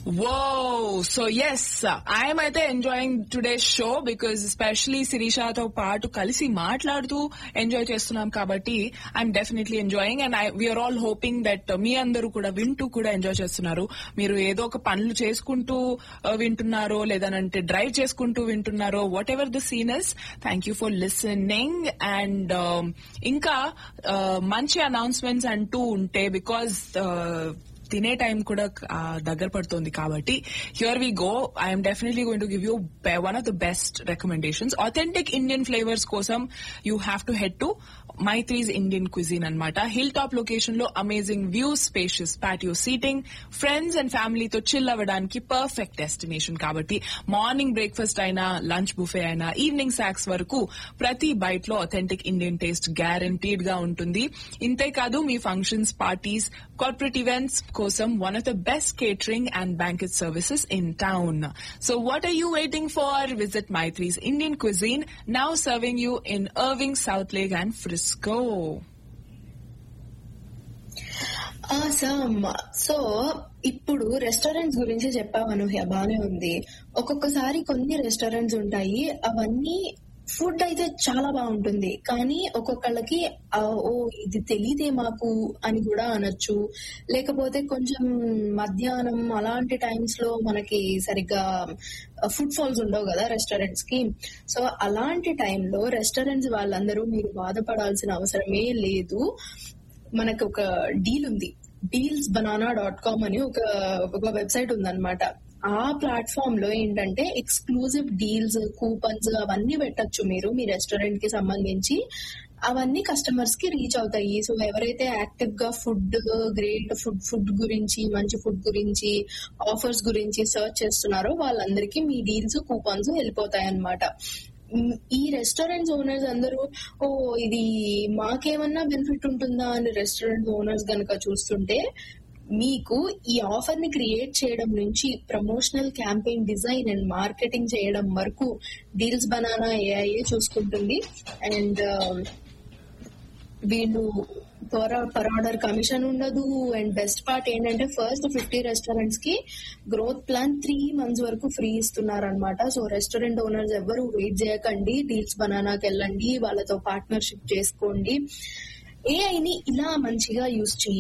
Whoa! So yes, I am అయితే enjoying today's show because especially శిరీషాతో పాటు కలిసి మాట్లాడుతూ ఎంజాయ్ చేస్తున్నాం కాబట్టి I'm definitely enjoying and we are all hoping that మీ అందరూ కూడా వింటూ కూడా ఎంజాయ్ చేస్తున్నారు మీరు ఏదో ఒక పనులు చేసుకుంటూ uh, వింటున్నారో లేదనంటే డ్రైవ్ చేసుకుంటూ వింటున్నారో whatever the scenes thank you for listening and ఇంకా uh, మంచి అనౌన్స్మెంట్స్ అంటూ ఉంటే బికాస్ తినే టైం కూడా ఆ, దగ్గర పడుతుంది కాబట్టి here we go I'm definitely going to give you one of the best recommendations authentic Indian flavours కోసం you have to head to Maithri's Indian cuisine అన్నమాట హిల్ టాప్ లొకేషన్ లో amazing views spacious patio seating friends and ఫ్యామిలీతో chill అవ్వడానికి perfect destination కాబట్టి morning breakfast అయినా lunch buffet అయినా evening snacks వరకు ప్రతి బైట్ లో అథెంటిక్ ఇండియన్ టేస్ట్ గ్యారంటీడ్ గా ఉంటుంది ఇంతే కాదు మీ ఫంక్షన్స్ పార్టీస్ కార్పొరేట్ ఈవెంట్స్ కోసం one of the best catering and banquet services in town so what are you waiting for visit Maithri's Indian cuisine now serving you in Irving Southlake and Frisco awesome so ఇప్పుడు restaurants గురించి చెప్పావు అనూహ్య బానే ఉంది ఒక్కొక్కసారి కొన్ని restaurants ఉంటాయి అవన్నీ food అయితే చాలా బాగుంటుంది కానీ ఒక్కొక్కళ్ళకి ఆ, ఓ ఇది తెలియదే మాకు అని కూడా అనొచ్చు లేకపోతే కొంచెం మధ్యాహ్నం అలాంటి టైమ్స్ లో మనకి సరిగ్గా ఫుడ్ ఫాల్స్ ఉండవు కదా రెస్టారెంట్స్ కి సో అలాంటి టైంలో రెస్టారెంట్స్ వాళ్ళందరూ మీరు బాధపడాల్సిన అవసరమే లేదు మనకు ఒక డీల్ ఉంది డీల్స్ బనానా డాట్ కామ్ అని ఒక ఒక వెబ్సైట్ ఉందన్నమాట ఆ ప్లాట్ఫామ్ లో ఏంటంటే ఎక్స్క్లూజివ్ డీల్స్ కూపన్స్ అవన్నీ పెట్టొచ్చు మీరు మీ రెస్టారెంట్ కి సంబంధించి అవన్నీ కస్టమర్స్ కి రీచ్ అవుతాయి సో ఎవరైతే యాక్టివ్ గా ఫుడ్ గ్రేట్ ఫుడ్ ఫుడ్ గురించి మంచి ఫుడ్ గురించి ఆఫర్స్ గురించి సర్చ్ చేస్తున్నారో వాళ్ళందరికీ మీ డీల్స్ కూపన్స్ వెళ్ళిపోతాయి అన్నమాట మ్, ఈ రెస్టారెంట్స్ ఓనర్స్ అందరూ ఓ ఇది మాకేమన్నా బెనిఫిట్ ఉంటుందా అని రెస్టారెంట్ ఓనర్స్ గనక చూస్తుంటే మీకు ఈ ఆఫర్ ని క్రియేట్ చేయడం నుంచి promotional campaign design and marketing చేయడం వరకు డీల్స్ బనానా ఏఐఏ చూసుకుంటుంది అండ్ వీళ్ళు పర్ పర్ ఆర్డర్ కమిషన్ ఉండదు అండ్ బెస్ట్ పార్ట్ ఏంటంటే ఫస్ట్ ఫిఫ్టీ రెస్టారెంట్స్ కి గ్రోత్ ప్లాన్ త్రీ మంత్స్ వరకు ఫ్రీ ఇస్తున్నారు అనమాట సో రెస్టారెంట్ ఓనర్స్ ఎవరు వెయిట్ చేయకండి డీల్స్ బనానాకి వెళ్ళండి వాళ్ళతో పార్ట్నర్షిప్ చేసుకోండి ఏఐని ఇలా మంచిగా యూజ్ చేయండి